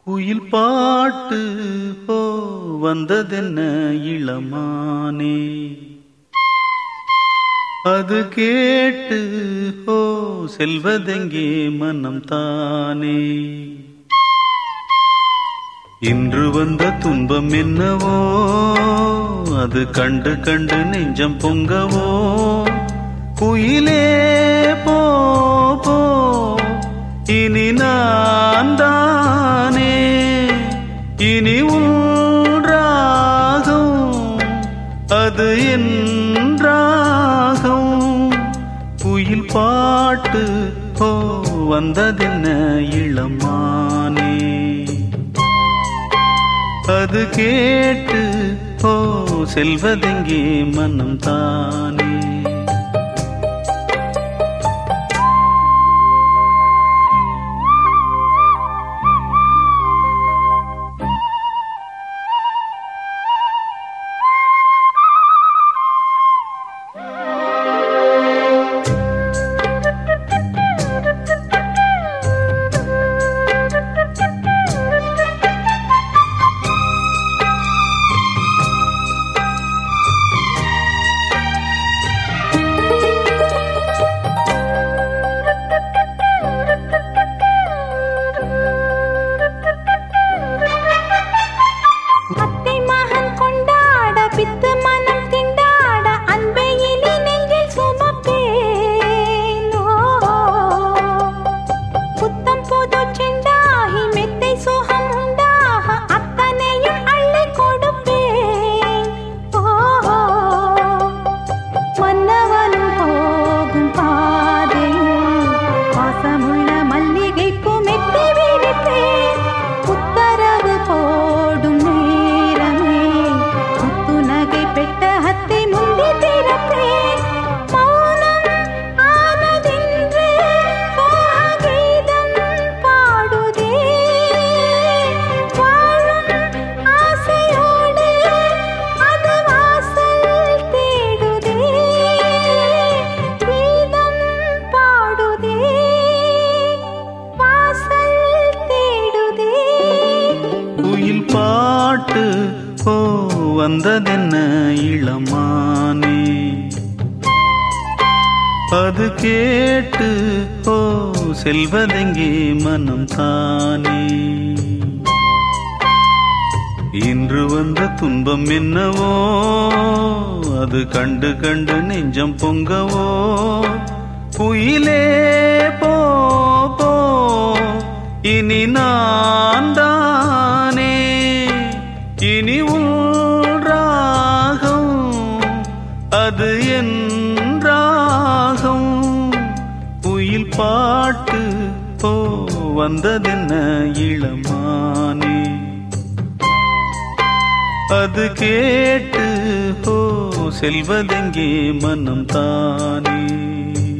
குயில் பாட்டு ஓ வந்ததென்ன இளமானே அது கேட்டு ஓ செல்வதெங்கே மனம் தானே இன்று வந்த துன்பம் என்னவோ அது கண்டு கண்டு நெஞ்சம் பொங்கவோ குயிலே போ போ இனி நான் தானே இனி உன்றாகும் அது என்றாகும் குயில் பாட்டு ஓ வந்ததென்ன இளமானே அது கேட்டு ஓ செல்வதெங்கே மனம் தானே அத்தை மகன் கொண்டாட பித்து மனம் திண்டாட அன்பை இனி நெஞ்சில் சுமப்பேன் ஓ, புத்தம் புது செண்டாகி மெத்தை சுகம் உண்டாக அத்தனையும் அள்ளி கொடுப்பேன் ஓ, மன்னவனும் போகும் பாதையில் வாசமுள்ள மல்லிகைப்பூ மெத்தை விரிப்பேன் உத்தரவு போடும் நேரமே முத்துநகை பெட்டகத்தை முந்தி திறப்பேன் மௌனம் ஆனதென்று மோககீதம் பாடுதே வாழும் ஆசையோடு அது வாசல் தேடுதே கீதம் பாடுதே வாசல் தேடுதே குயில் பாட்டு ஓ வந்ததென்ன இளமானே அது கேட்டு ஓ செல்வதெங்கே மனம் தானே இன்று வந்த துன்பம் என்னவோ அது கண்டு கண்டு நெஞ்சம் பொங்கவோ குயிலே போ போ இனி நான் தானே இனி ராகம் அது என் ராகம் குயில் பாட்டு ஓ வந்ததென்ன இளமானே அது கேட்டு ஓ செல்வதெங்கே மனம் தானே